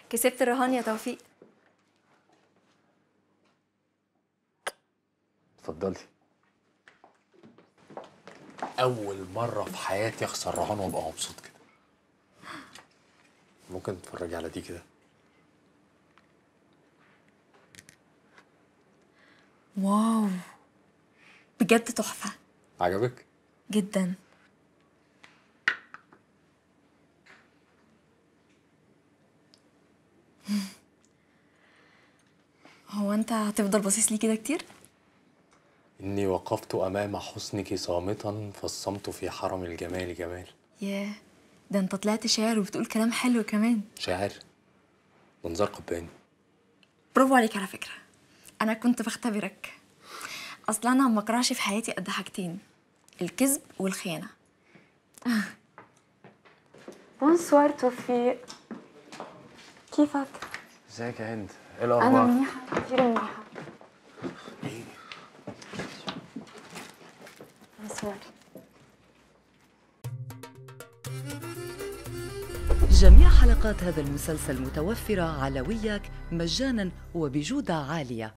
كسبت الرهان يا توفيق اتفضلي اول مره في حياتي اخسر رهان وابقى مبسوط كده ممكن تتفرجي على دي كده واو بجد تحفة عجبك جدا هو انت هتفضل باصص لي كده كتير اني وقفت امام حسنك صامتا فالصمت في حرم الجمال جمال ياه ده انت طلعت شاعر وبتقول كلام حلو كمان شاعر منظر قباني برافو عليك على فكرة أنا كنت بختبرك أصلا أنا ما أكرهش في حياتي قد حاجتين الكذب والخيانة بونسوار توفيق كيفك؟ ازيك يا هند ايه أنا الاخبار منيحة كثير منيحة بونسوار جميع حلقات هذا المسلسل متوفرة على وياك مجانا وبجودة عالية